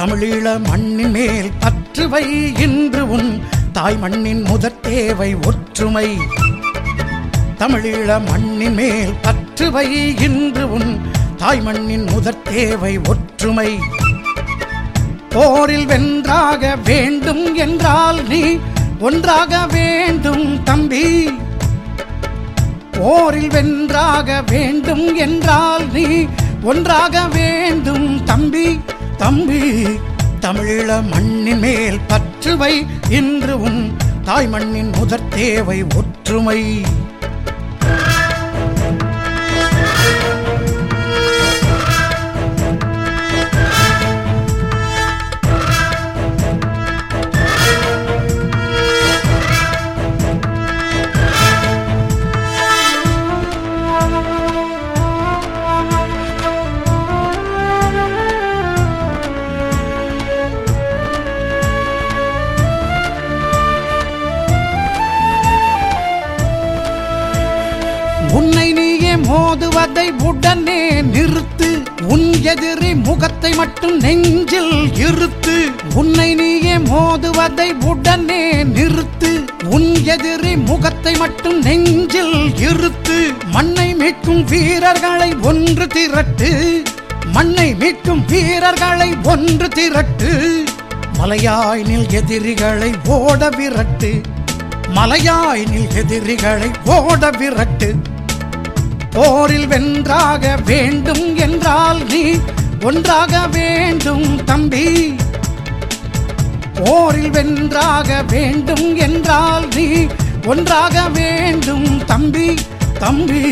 தமிழீழ மண்ணின் மேல் பற்றுவை இன்று உன் தாய் மண்ணின் முதற் தேவை ஒற்றுமை தமிழீழ மண்ணின் மேல் பற்றுவை இன்று உன் தாய் மண்ணின் முதற் தேவை ஒற்றுமை போரில் வென்றாக வேண்டும் என்றால் நீ ஒன்றாக வேண்டும் தம்பி போரில் வென்றாக வேண்டும் என்றால் நீ ஒன்றாக வேண்டும் தம்பி தம்பி தமிழீழ மண்ணின் மேல் பற்றுவை இன்று உன் தாய் மண்ணின் முதற் தேவை ஒற்றுமை உன்னை நீயே மோதுவதை உடனே நிறுத்து உன் எதிரி முகத்தை மட்டும் நெஞ்சில் இருத்து உன்னை நீயே மோதுவதை உடனே நிறுத்து உன் எதிரி முகத்தை மட்டும் நெஞ்சில் இருத்து மண்ணை மீட்கும் வீரர்களை ஒன்று திரட்டு மண்ணை மீட்கும் வீரர்களை ஒன்று திரட்டு மலையாய் நில் எதிரிகளை ஓட விரட்டு மலையாய் நில் எதிரிகளை ஓட விரட்டு போரில் வென்றாக வேண்டும் என்றால் நீ ஒன்றாக வேண்டும் தம்பி போரில் வென்றாக வேண்டும் என்றால் நீ ஒன்றாக வேண்டும் தம்பி தம்பி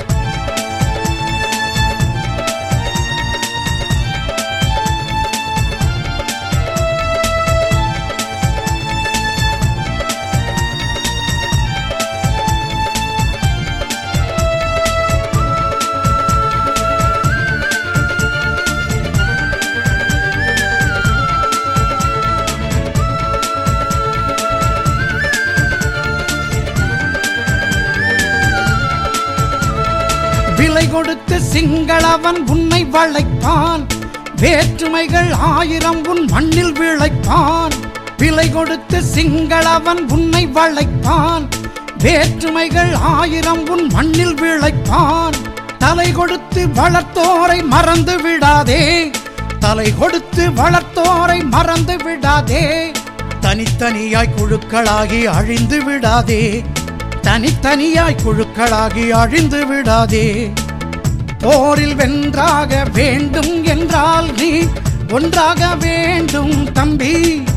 விலை கொடுத்து சிங்களவன் உன்னை வளைப்பான் வேற்றுமைகள் ஆயிரம் உன் மண்ணில் விளைப்பான் விலை கொடுத்து சிங்களவன் உன்னை வளைப்பான் வேற்றுமைகள் ஆயிரம் உன் மண்ணில் விளைப்பான் தலை கொடுத்து வளர்த்தோரை மறந்து விடாதே தலை கொடுத்து வளர்த்தோரை மறந்து விடாதே தனித்தனியாய் குழுக்களாகி அழிந்து விடாதே தனித்தனியாய் குழுக்களாகி அழிந்து விடாதே போரில் வென்றாக வேண்டும் என்றால் நீ ஒன்றாக வேண்டும் தம்பி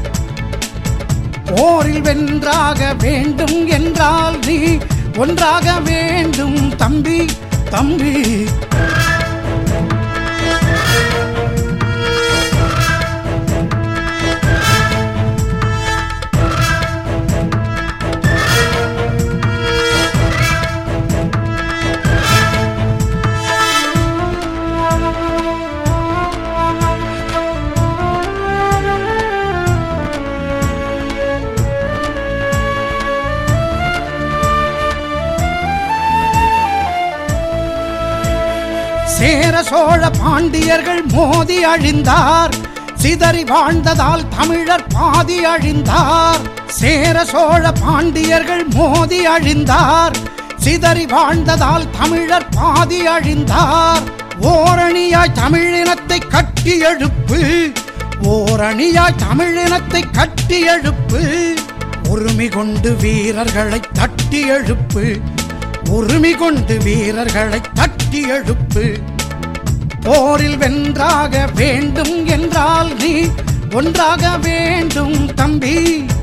போரில் வென்றாக வேண்டும் என்றால் நீ ஒன்றாக வேண்டும் தம்பி தம்பி சேர சோழ பாண்டியர்கள் மோதி அழிந்தார் சிதறி வாழ்ந்ததால் தமிழர் பாதி அழிந்தார் சேர சோழ பாண்டியர்கள் மோதி அழிந்தார் சிதறி வாழ்ந்ததால் தமிழர் பாதி அழிந்தார் ஓரணியாய் தமிழினத்தை கட்டி எழுப்பு ஓரணியாய் தமிழினத்தை கட்டி எழுப்பு உரிமை கொண்டு வீரர்களை தட்டி எழுப்பு உரிமை கொண்டு வீரர்களை தட்டி எழுப்பு போரில் வென்றாக வேண்டும் என்றால் நீ ஒன்றாக வேண்டும் தம்பி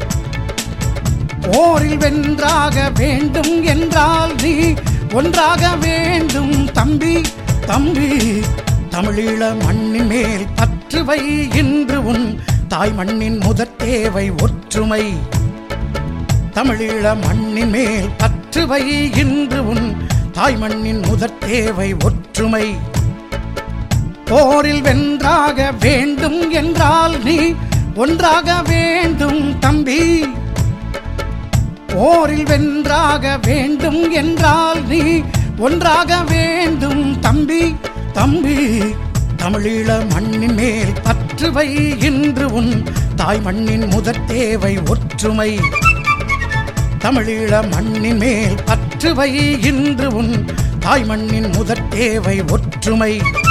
போரில் வென்றாக வேண்டும் என்றால் நீ ஒன்றாக வேண்டும் தம்பி தம்பி தமிழீழ மண்ணின் மேல் பற்றுவை இன்று உன் தாய் மண்ணின் முதற் தேவை ஒற்றுமை தமிழீழ மண்ணின் மேல் பற்றுவை இன்று உன் தாய் மண்ணின் முதற் தேவை ஒற்றுமை போரில் வென்றாக வேண்டும் என்றால் நீ ஒன்றாக வேண்டும் தம்பி போரில் வென்றாக வேண்டும் என்றால் நீ ஒன்றாக வேண்டும் தம்பி தம்பி தமிழீழ மண்ணின் மேல் பற்றுவை இன்று உன் தாய் மண்ணின் முதற் தேவை ஒற்றுமை தமிழீழ மண்ணின் மேல் பற்றுவை இன்று உன் தாய் மண்ணின் முதற் தேவை ஒற்றுமை